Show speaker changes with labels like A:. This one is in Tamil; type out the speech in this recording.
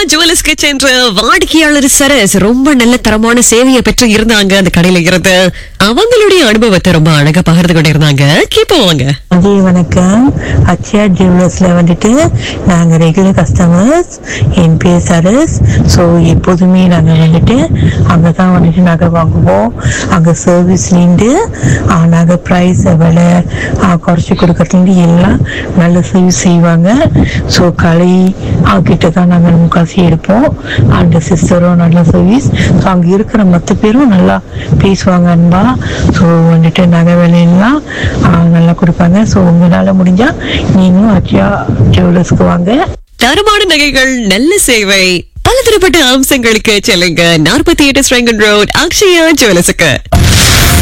A: ஜுவல்லர்ஸ்க்கு சென்ற வாடிக்கையாளர் சரஸ் ரொம்ப நல்ல தரமான சேவையை பெற்று இருந்தாங்க அந்த கடையில இருந்து அவங்களுடைய அனுபவத்தை ரொம்ப அழகா பகிர்ந்து கொண்டு இருந்தாங்க கேட்போங்க
B: மதிய வணக்கம் அக்ஷயா ஜுவல்லர்ஸ்ல வந்துட்டு நாங்க ரெகுலர் கஸ்டமர்ஸ் என் பேர் சரஸ் ஸோ எப்போதுமே நாங்க வந்துட்டு அங்கே தான் வந்துட்டு நகை வாங்குவோம் அங்கே சர்வீஸ்லேருந்து நாங்கள் ப்ரைஸ் விலை குறைச்சி கொடுக்கறதுலேருந்து எல்லாம் நல்ல சர்வீஸ் செய்வாங்க ஸோ கடை கிட்ட தான் நாங்கள் முக்காசி எடுப்போம் அந்த சிஸ்டரும் நல்ல சர்வீஸ் ஸோ அங்கே இருக்கிற மற்ற பேரும் நல்லா பேசுவாங்க அன்பா ஸோ வந்துட்டு நகை விலையெல்லாம் ஆ, நல்லா கொடுப்பாங்க ஸோ உங்களால் முடிஞ்சா நீங்களும் அக்ஷயா ஜுவல்லர்ஸ்க்கு வாங்க
A: தரமான நகைகள் நல்ல சேவை பலதரப்பட்ட அம்சங்களுக்கு செல்லுங்க நாற்பத்தி எட்டு ஸ்ரங்கன் ரோட் அக்ஷயா ஜுவல்லர்ஸுக்கு